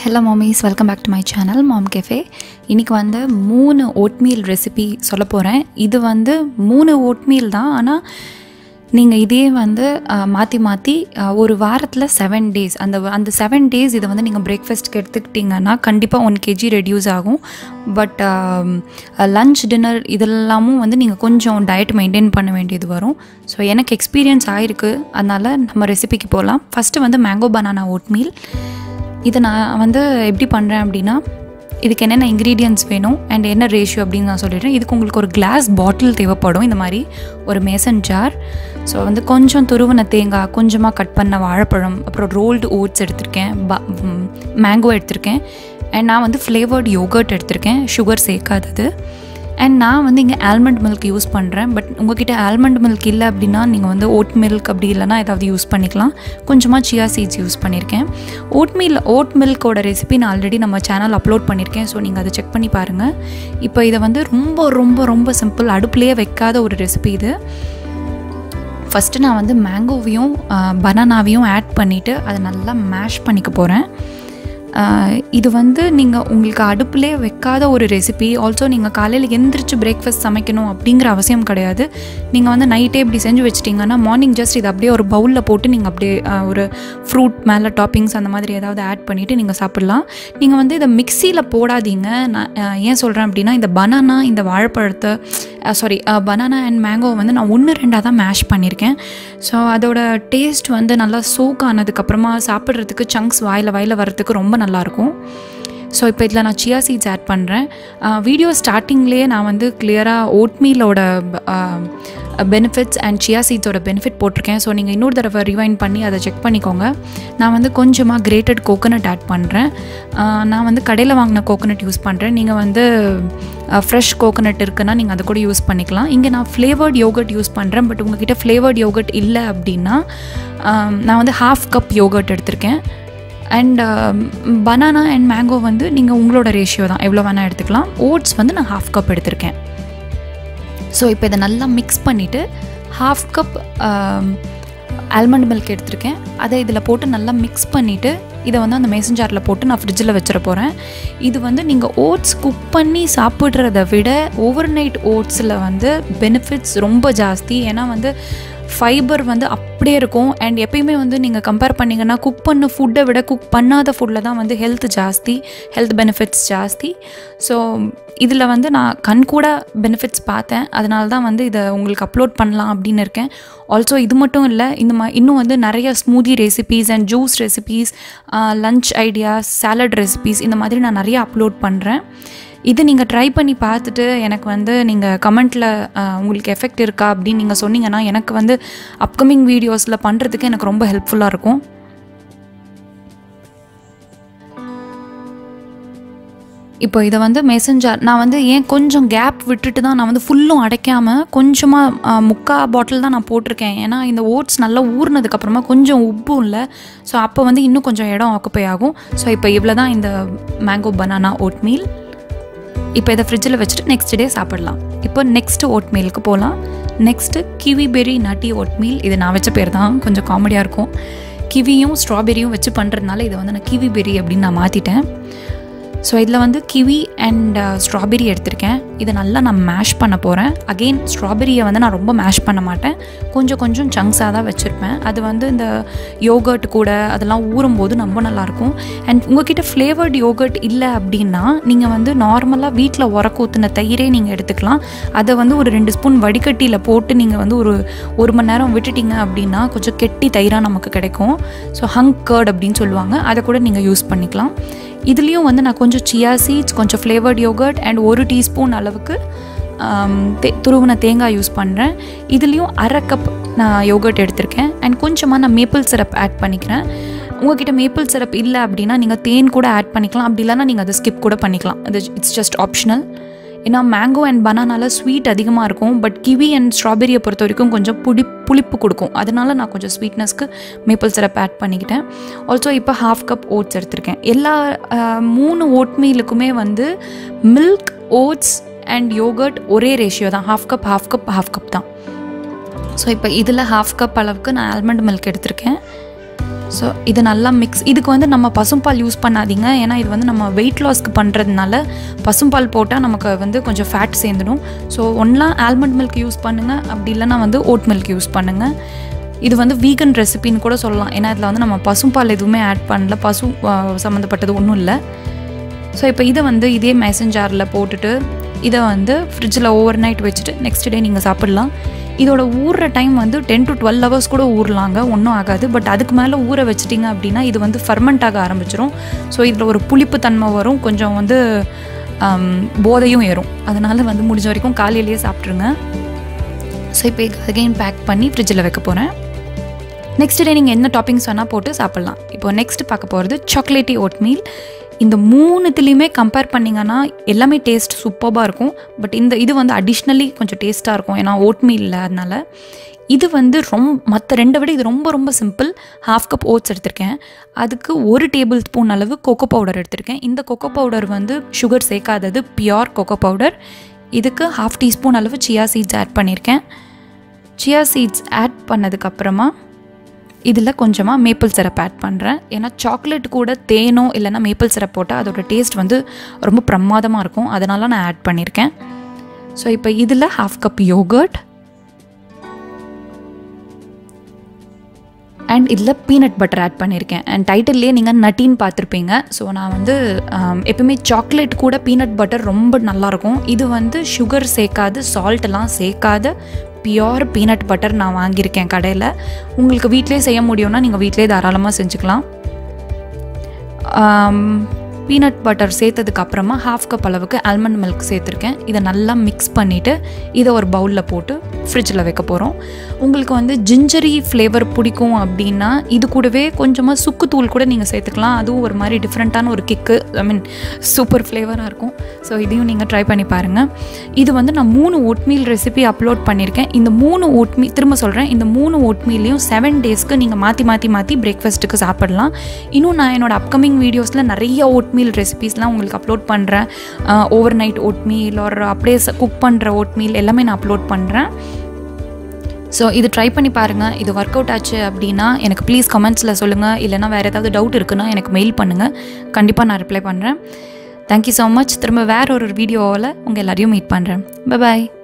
hello mommies welcome back to my channel mom cafe இன்றைக்கி வந்து மூணு ஓட்மீல் ரெசிபி சொல்ல போகிறேன் இது வந்து மூணு ஓட்மீல் தான் ஆனால் நீங்கள் இதே வந்து மாற்றி மாற்றி ஒரு வாரத்தில் செவன் டேஸ் அந்த அந்த செவன் டேஸ் இதை வந்து நீங்கள் பிரேக்ஃபாஸ்ட்க்கு எடுத்துக்கிட்டிங்கன்னா கண்டிப்பாக ஒன் கேஜி ரெடியூஸ் ஆகும் பட் லன்ச் டின்னர் இதெல்லாமும் வந்து நீங்கள் கொஞ்சம் டயட் மெயின்டைன் பண்ண வேண்டியது வரும் ஸோ எனக்கு எக்ஸ்பீரியன்ஸ் ஆகிருக்கு அதனால் நம்ம ரெசிபிக்கு போகலாம் ஃபஸ்ட்டு வந்து மேங்கோ பனானா ஓட்மீல் இதை நான் வந்து எப்படி பண்ணுறேன் அப்படின்னா இதுக்கு என்னென்ன இன்க்ரீடியன்ட்ஸ் வேணும் அண்ட் என்ன ரேஷியோ அப்படின்னு நான் சொல்லிடுறேன் இதுக்கு உங்களுக்கு ஒரு கிளாஸ் பாட்டில் தேவைப்படும் இந்த மாதிரி ஒரு மேசன் ஜார் ஸோ வந்து கொஞ்சம் துருவன தேங்காய் கொஞ்சமாக கட் பண்ண வாழைப்பழம் அப்புறம் ரோல்டு ஓட்ஸ் எடுத்திருக்கேன் ப மேங்கோ எடுத்திருக்கேன் அண்ட் நான் வந்து ஃப்ளேவர்ட் யோகர்ட் எடுத்திருக்கேன் சுகர் சேர்க்காதது அண்ட் நான் வந்து இங்கே ஆல்மண்ட் மில்க் யூஸ் பண்ணுறேன் பட் உங்ககிட்ட ஆல்மண்ட் மில்க் இல்லை அப்படின்னா நீங்கள் வந்து ஓட் மில்க் அப்படி இல்லைனா ஏதாவது யூஸ் பண்ணிக்கலாம் கொஞ்சமாக சியா சீட்ஸ் யூஸ் பண்ணியிருக்கேன் ஓட் மீல் ஓட் மில்கோட ரெசிபி நான் ஆல்ரெடி நம்ம சேனல் அப்லோட் பண்ணியிருக்கேன் ஸோ நீங்கள் அதை செக் பண்ணி பாருங்கள் இப்போ இதை வந்து ரொம்ப ரொம்ப ரொம்ப சிம்பிள் அடுப்புலேயே வைக்காத ஒரு ரெசிபி இது ஃபஸ்ட்டு நான் வந்து மேங்கோவையும் பனானாவையும் ஆட் பண்ணிவிட்டு அதை நல்லா மேஷ் பண்ணிக்க போகிறேன் இது வந்து நீங்கள் உங்களுக்கு அடுப்புலே வைக்காத ஒரு ரெசிபி ஆல்சோ நீங்கள் காலையில் எந்திரிச்சு பிரேக்ஃபாஸ்ட் சமைக்கணும் அப்படிங்கிற அவசியம் கிடையாது நீங்கள் வந்து நைட்டே இப்படி செஞ்சு வச்சிட்டிங்கன்னா மார்னிங் ஜஸ்ட் இது அப்படியே ஒரு பவுலில் போட்டு நீங்கள் அப்படியே ஒரு ஃப்ரூட் மேலே டாப்பிங்ஸ் அந்த மாதிரி ஏதாவது ஆட் பண்ணிவிட்டு நீங்கள் சாப்பிட்லாம் நீங்கள் வந்து இதை மிக்சியில் போடாதீங்க நான் ஏன் சொல்கிறேன் அப்படின்னா இந்த பனானா இந்த வாழைப்பழத்தை சாரி பனானா அண்ட் மேங்கோ வந்து நான் ஒன்று ரெண்டாக தான் மேஷ் பண்ணியிருக்கேன் ஸோ அதோட டேஸ்ட் வந்து நல்லா சோக் ஆனதுக்கப்புறமா சாப்பிட்றதுக்கு சங்க்ஸ் வாயில் வாயில் வரதுக்கு ரொம்ப நல்லாயிருக்கும் ஸோ இப்போ இதில் நான் சியா சீட்ஸ் ஆட் பண்ணுறேன் வீடியோ ஸ்டார்டிங்லேயே நான் வந்து கிளியராக ஓட்மீலோட பெனிஃபிட்ஸ் அண்ட் சியா சீட்ஸோட பெனிஃபிட் போட்டிருக்கேன் ஸோ நீங்கள் இன்னொரு தடவை ரிவைண்ட் பண்ணி அதை செக் பண்ணிக்கோங்க நான் வந்து கொஞ்சமாக கிரேட்டட் கோகோனட் ஆட் பண்ணுறேன் நான் வந்து கடையில் வாங்கின கோகோனட் யூஸ் பண்ணுறேன் நீங்கள் வந்து ஃப்ரெஷ் கோகோனட் இருக்குன்னா நீங்கள் அதை கூட யூஸ் பண்ணிக்கலாம் இங்கே நான் ஃப்ளேவர்ட் யோகர்ட் யூஸ் பண்ணுறேன் பட் உங்ககிட்ட ஃப்ளேவர்ட் யோகர்ட் இல்லை அப்படின்னா நான் வந்து ஹாஃப் கப் யோகர்ட் எடுத்திருக்கேன் அண்ட் பனானா அண்ட் மேங்கோ வந்து நீங்கள் உங்களோட ரேஷியோ தான் எவ்வளோ வேணால் எடுத்துக்கலாம் ஓட்ஸ் வந்து நான் ஹாஃப் கப் எடுத்திருக்கேன் ஸோ இப்போ இதை நல்லா மிக்ஸ் பண்ணிவிட்டு ஹாஃப் கப் ஆல்மண்ட் மில்க் எடுத்திருக்கேன் அதை இதில் போட்டு நல்லா மிக்ஸ் பண்ணிவிட்டு இதை வந்து அந்த மேசன் ஜாரில் போட்டு நான் ஃப்ரிட்ஜில் வச்சிட போகிறேன் இது வந்து நீங்கள் ஓட்ஸ் குக் பண்ணி சாப்பிட்றத விட ஓவர் நைட் ஓட்ஸில் வந்து பெனிஃபிட்ஸ் ரொம்ப ஜாஸ்தி ஏன்னா வந்து ஃபைபர் வந்து அப்படியே இருக்கும் அண்ட் எப்பயுமே வந்து நீங்கள் கம்பேர் பண்ணிங்கன்னா குக் பண்ண ஃபுட்டை விட குக் பண்ணாத ஃபுட்டில் தான் வந்து ஹெல்த் ஜாஸ்தி ஹெல்த் பெனிஃபிட்ஸ் ஜாஸ்தி ஸோ இதில் வந்து நான் கண் கூட பெனிஃபிட்ஸ் பார்த்தேன் அதனால தான் வந்து இதை உங்களுக்கு அப்லோட் பண்ணலாம் அப்படின்னு இருக்கேன் ஆல்சோ இது மட்டும் இல்லை இந்த மா இன்னும் வந்து நிறைய smoothie recipes and juice recipes lunch ideas salad recipes இந்த மாதிரி நான் நிறைய அப்லோட் பண்ணுறேன் இது நீங்கள் ட்ரை பண்ணி பார்த்துட்டு எனக்கு வந்து நீங்கள் கமெண்ட்டில் உங்களுக்கு எஃபெக்ட் இருக்கா அப்படின்னு நீங்கள் சொன்னீங்கன்னா எனக்கு வந்து அப்கமிங் வீடியோஸில் பண்ணுறதுக்கு எனக்கு ரொம்ப ஹெல்ப்ஃபுல்லாக இருக்கும் இப்போ இதை வந்து மெசஞ்சர் நான் வந்து ஏன் கொஞ்சம் கேப் விட்டுட்டு தான் நான் வந்து ஃபுல்லும் அடைக்காமல் கொஞ்சமாக முக்கா பாட்டில் தான் நான் போட்டிருக்கேன் ஏன்னா இந்த ஓட்ஸ் நல்லா ஊறினதுக்கப்புறமா கொஞ்சம் உப்பும் இல்லை ஸோ அப்போ வந்து இன்னும் கொஞ்சம் இடம் ஆக்குப்பை ஆகும் ஸோ இப்போ இவ்வளோ தான் இந்த மேங்கோ பனானா ஓட் மீல் இப்போ இதை ஃப்ரிட்ஜில் வச்சுட்டு நெக்ஸ்ட் டே சாப்பிடலாம் இப்போ நெக்ஸ்ட்டு ஓட் மீலுக்கு போகலாம் next kiwi berry nutty oatmeal இது நான் வச்ச பேர் தான் கொஞ்சம் காமெடியாக இருக்கும் கிவியும் ஸ்ட்ராபெரியும் வச்சு பண்ணுறதுனால இதை வந்து நான் கிவி பெரி அப்படின்னு நான் மாற்றிட்டேன் ஸோ இதில் வந்து கிவி அண்ட் ஸ்ட்ராபெரி எடுத்திருக்கேன் இதை நல்லா நான் மேஷ் பண்ண போகிறேன் அகெயின் ஸ்ட்ராபெரியை வந்து நான் ரொம்ப மேஷ் பண்ண மாட்டேன் கொஞ்சம் கொஞ்சம் சங்க்ஸாக தான் வச்சுருப்பேன் அது வந்து இந்த யோகர்ட் கூட அதெல்லாம் ஊறும்போது ரொம்ப நல்லாயிருக்கும் அண்ட் உங்ககிட்ட ஃப்ளேவர்ட் யோகர்ட் இல்லை அப்படின்னா நீங்கள் வந்து நார்மலாக வீட்டில் உரக்கு ஊற்றின தயிரே நீங்கள் எடுத்துக்கலாம் அதை வந்து ஒரு ரெண்டு ஸ்பூன் வடிகட்டியில் போட்டு நீங்கள் வந்து ஒரு ஒரு மணி நேரம் விட்டுட்டிங்க அப்படின்னா கொஞ்சம் கெட்டி தயிராக நமக்கு கிடைக்கும் ஸோ ஹங் கர்ட் அப்படின்னு சொல்லுவாங்க அதை கூட நீங்கள் யூஸ் பண்ணிக்கலாம் இதுலேயும் வந்து நான் கொஞ்சம் சியா சீட்ஸ் கொஞ்சம் ஃப்ளேவர்ட் யோகர்ட் அண்ட் ஒரு டீஸ்பூன் அளவுக்கு தே துருவின தேங்காய் யூஸ் பண்ணுறேன் இதுலேயும் அரை கப் நான் யோகர்ட் எடுத்திருக்கேன் அண்ட் கொஞ்சமாக நான் மேப்பிள் சிரப் ஆட் பண்ணிக்கிறேன் உங்ககிட்ட மேப்பிள் சிரப் இல்லை அப்படின்னா நீங்கள் தேன் கூட ஆட் பண்ணிக்கலாம் அப்படி இல்லைனா நீங்கள் அதை ஸ்கிப் கூட பண்ணிக்கலாம் அது இட்ஸ் ஜஸ்ட் ஆப்ஷனல் ஏன்னா மேங்கோ அண்ட் பனானால ஸ்வீட் அதிகமாக இருக்கும் பட் கிவி அண்ட் ஸ்ட்ராபெரியை பொறுத்த வரைக்கும் கொஞ்சம் புடி புளிப்பு கொடுக்கும் அதனால நான் கொஞ்சம் ஸ்வீட்னஸ்க்கு மேப்பிள் சிரப் ஆட் பண்ணிக்கிட்டேன் ஆல்சோ இப்போ ஹாஃப் கப் ஓட்ஸ் எடுத்திருக்கேன் எல்லா மூணு ஓட் மீலுக்குமே வந்து மில்க் ஓட்ஸ் அண்ட் யோகர்ட் ஒரே ரேஷியோ தான் half cup half cup half cup தான் ஸோ இப்போ இதில் ஹாஃப் கப் அளவுக்கு நான் ஆல்மண்ட் மில்க் எடுத்திருக்கேன் ஸோ இது நல்லா மிக்ஸ் இதுக்கு வந்து நம்ம பசும்பால் யூஸ் பண்ணாதீங்க ஏன்னா இது வந்து நம்ம வெயிட் லாஸ்க்கு பண்ணுறதுனால பசும்பால் போட்டால் நமக்கு வந்து கொஞ்சம் ஃபேட் சேர்ந்துடும் ஸோ ஒன்றா ஆல்மண்ட் மில்க் யூஸ் பண்ணுங்கள் அப்படி இல்லைன்னா வந்து ஓட் மில்க் யூஸ் பண்ணுங்கள் இது வந்து வீகன் ரெசிபின்னு கூட சொல்லலாம் ஏன்னா இதில் வந்து நம்ம பசும்பால் எதுவுமே ஆட் பண்ணல பசு சம்மந்தப்பட்டது ஒன்றும் இல்லை ஸோ இப்போ இதை வந்து இதே மேசன் ஜாரில் போட்டுட்டு இதை வந்து ஃப்ரிட்ஜில் ஓவர் நைட் வச்சுட்டு நெக்ஸ்ட் டே நீங்கள் சாப்பிட்லாம் இதோட ஊறுற டைம் வந்து டென் டு டுவெல் ஹவர்ஸ் கூட ஊறலாங்க ஒன்றும் ஆகாது பட் அதுக்கு மேலே ஊற வச்சிட்டிங்க அப்படின்னா இது வந்து ஃபர்மெண்ட் ஆக ஆரம்பிச்சிரும் ஸோ இதில் ஒரு புளிப்பு தன்மை வரும் கொஞ்சம் வந்து போதையும் ஏறும் அதனால் வந்து முடிஞ்ச வரைக்கும் காலையிலேயே சாப்பிட்ருங்க ஸோ இப்போ அகைன் பேக் பண்ணி ஃப்ரிட்ஜில் வைக்க போகிறேன் நெக்ஸ்ட் டே நீங்கள் என்ன டாப்பிங்ஸ் வேணால் போட்டு சாப்பிட்லாம் இப்போ நெக்ஸ்ட் பார்க்க போகிறது சாக்லேட்டி ஓட்மீல் இந்த மூணுத்துலேயுமே கம்பேர் பண்ணிங்கன்னா எல்லாமே டேஸ்ட் சூப்பராக இருக்கும் பட் இந்த இது வந்து அடிஷ்னலி கொஞ்சம் டேஸ்ட்டாக இருக்கும் ஏன்னா ஓட்மீல் அதனால் இது வந்து ரொம்ப மற்ற ரெண்டை விட இது ரொம்ப ரொம்ப சிம்பிள் ஹாஃப் கப் ஓட்ஸ் எடுத்திருக்கேன் அதுக்கு ஒரு டேபிள் ஸ்பூன் அளவு கொக்கோ பவுடர் எடுத்திருக்கேன் இந்த கொக்கோ பவுடர் வந்து சுகர் சேர்க்காதது பியோர் கொக்கோ பவுடர் இதுக்கு ஹாஃப் டீஸ்பூன் அளவு சியா சீட்ஸ் ஆட் பண்ணியிருக்கேன் சியா சீட்ஸ் ஆட் பண்ணதுக்கப்புறமா இதில் கொஞ்சமாக மேப்பிள் சிரப் ஆட் பண்ணுறேன் ஏன்னா சாக்லேட் கூட தேனோ இல்லைன்னா மேப்பிள் சிரப் போட்டால் அதோட டேஸ்ட் வந்து ரொம்ப பிரமாதமாக இருக்கும் அதனால நான் ஆட் பண்ணியிருக்கேன் ஸோ இப்போ இதில் ஹாஃப் கப் யோகர்ட் அண்ட் இதில் பீனட் பட்டர் ஆட் பண்ணியிருக்கேன் அண்ட் டைட்டில்லே நீங்கள் நட்டின்னு பார்த்துருப்பீங்க ஸோ நான் வந்து எப்பவுமே சாக்லேட் கூட பீனட் பட்டர் ரொம்ப நல்லாயிருக்கும் இது வந்து சுகர் சேர்க்காது சால்ட்டெல்லாம் சேர்க்காத பியோர் பீனட் பட்டர் நான் வாங்கியிருக்கேன் கடையில் உங்களுக்கு வீட்டிலே செய்ய முடியும்னா நீங்கள் வீட்டிலே தாராளமாக செஞ்சுக்கலாம் பீனட் பட்டர் சேர்த்ததுக்கு அப்புறமா ஹாஃப் கப் அளவுக்கு ஆல்மண்ட் மில்க் சேர்த்துருக்கேன் இதை நல்லா மிக்ஸ் பண்ணிவிட்டு இதை ஒரு பவுலில் போட்டு ஃப்ரிட்ஜில் வைக்க போகிறோம் உங்களுக்கு வந்து ஜிஞ்சரி ஃப்ளேவர் பிடிக்கும் அப்படின்னா இது கூடவே கொஞ்சமாக சுக்குத்தூள் கூட நீங்கள் சேர்த்துக்கலாம் அதுவும் ஒரு மாதிரி டிஃப்ரெண்ட்டான ஒரு கிக்கு ஐ மீன் சூப்பர் ஃப்ளேவராக இருக்கும் ஸோ இதையும் நீங்கள் ட்ரை பண்ணி பாருங்கள் இது வந்து நான் மூணு ஓட்மீல் ரெசிபி அப்லோட் பண்ணியிருக்கேன் இந்த மூணு ஓட்மீல் திரும்ப சொல்கிறேன் இந்த மூணு ஓட்மீல்லையும் செவன் டேஸ்க்கு நீங்கள் மாற்றி மாற்றி மாற்றி பிரேக்ஃபாஸ்ட்டுக்கு சாப்பிடலாம் இன்னும் நான் என்னோட அப்கமிங் வீடியோஸில் நிறைய ஓட்மீல் ரெசிபீஸ்லாம் உங்களுக்கு அப்லோட் பண்ணுறேன் ஓவர் நைட் ஓட்மீல் ஒரு அப்படியே குக் பண்ணுற ஓட்மீல் எல்லாமே நான் அப்லோட் பண்ணுறேன் ஸோ இது ட்ரை பண்ணி பாருங்கள் இது ஒர்க் அவுட் ஆச்சு அப்படின்னா எனக்கு ப்ளீஸ் கமெண்ட்ஸில் சொல்லுங்கள் இல்லைனா வேறு ஏதாவது டவுட் இருக்குன்னா எனக்கு மெயில் பண்ணுங்கள் கண்டிப்பாக நான் ரிப்ளை பண்ணுறேன் தேங்க்யூ ஸோ மச் திரும்ப வேற ஒரு வீடியோவில் உங்கள் எல்லாரையும் மீட் பண்ணுறேன் பாய்